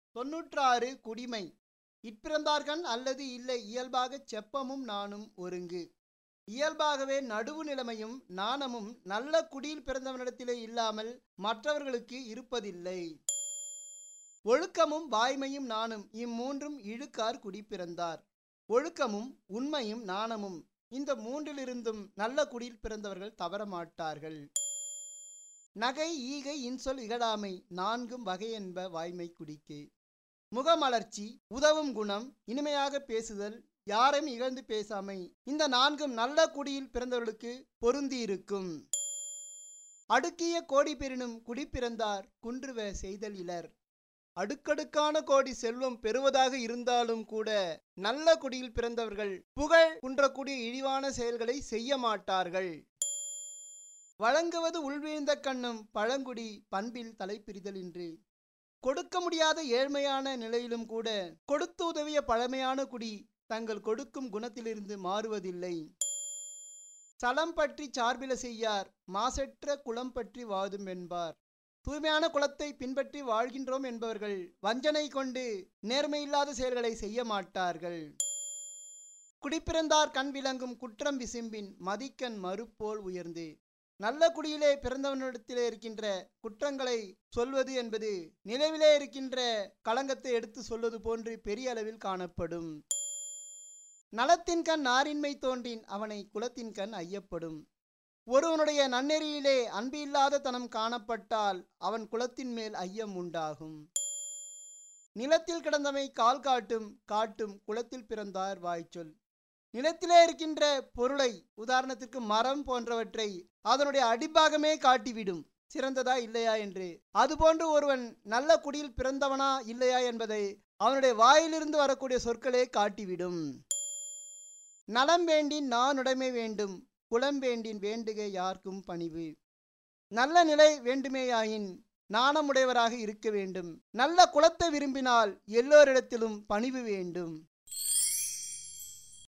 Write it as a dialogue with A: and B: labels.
A: தொன்னூற்றாறு குடிமை இப்பிறந்தார்கண் அல்லது இல்லை இயல்பாகச் செப்பமும் நானும் ஒருங்கு இயல்பாகவே நடுவு நிலைமையும் நாணமும் நல்ல குடியில் பிறந்தவனிடத்திலே இல்லாமல் மற்றவர்களுக்கு இருப்பதில்லை ஒழுக்கமும் வாய்மையும் நாணும் இம்மூன்றும் இழுக்கார் குடி பிறந்தார் ஒழுக்கமும் உண்மையும் நாணமும் இந்த மூன்றிலிருந்தும் நல்ல குடியில் பிறந்தவர்கள் தவறமாட்டார்கள் நகை ஈகை இன்சொல் இகழாமை நான்கும் வகை என்ப வாய்மை குடிக்கு முகமலர்ச்சி உதவும் குணம் இனிமையாக பேசுதல் யாரையும் இகழ்ந்து பேசாமை இந்த நான்கும் நல்ல குடியில் பிறந்தவர்களுக்கு பொருந்தியிருக்கும் அடுக்கிய கோடி பெறினும் குடி பிறந்தார் குன்றுவ செய்தல் இலர் அடுக்கடுக்கான கோடி செல்வம் பெறுவதாக இருந்தாலும் கூட நல்ல குடியில் பிறந்தவர்கள் புகழ் குன்றக்கூடிய இழிவான செயல்களை செய்ய மாட்டார்கள் வழங்குவது உள்வீழ்ந்த கண்ணும் பழங்குடி பண்பில் தலைப்பிரிதல் இன்று கொடுக்க முடியாத ஏழ்மையான நிலையிலும் கூட கொடுத்து உதவிய பழமையான குடி தங்கள் கொடுக்கும் குணத்திலிருந்து மாறுவதில்லை சலம் பற்றி சார்பில செய்யார் மாசற்ற குளம் பற்றி வாதும் என்பார் தூய்மையான குலத்தை பின்பற்றி வாழ்கின்றோம் என்பவர்கள் வஞ்சனை கொண்டு நேர்மையில்லாத செயல்களை செய்ய மாட்டார்கள் குடிப்பிறந்தார் கண் விளங்கும் குற்றம் விசும்பின் மதிக்கண் மறுப்போல் உயர்ந்து நல்ல குடியிலே பிறந்தவனிடத்திலே இருக்கின்ற குற்றங்களை சொல்வது என்பது நிலவிலே இருக்கின்ற களங்கத்தை எடுத்து சொல்வது போன்று பெரிய அளவில் காணப்படும் நலத்தின் கண் நாரின்மை தோன்றின் அவனை குலத்தின் கண் ஐயப்படும் ஒருவனுடைய நன்னெறியிலே அன்பு இல்லாத தனம் காணப்பட்டால் அவன் குலத்தின் மேல் ஐயம் உண்டாகும் நிலத்தில் கிடந்தமை கால் காட்டும் காட்டும் குலத்தில் பிறந்தார் வாய்ச்சொல் நிலத்திலே இருக்கின்ற பொருளை உதாரணத்திற்கு மரம் போன்றவற்றை அதனுடைய அடிப்பாகமே காட்டிவிடும் சிறந்ததா இல்லையா என்று அதுபோன்று ஒருவன் நல்ல குடியில் பிறந்தவனா இல்லையா என்பதை அவனுடைய வாயிலிருந்து வரக்கூடிய சொற்களே காட்டிவிடும் நலம் வேண்டின் நான் உடைமை வேண்டும் குலம் வேண்டின் வேண்டுக யார்க்கும் பணிவு நல்ல நிலை வேண்டுமேயாயின் நாணமுடையவராக இருக்க வேண்டும் நல்ல குலத்தை விரும்பினால் எல்லோரிடத்திலும் பணிவு வேண்டும்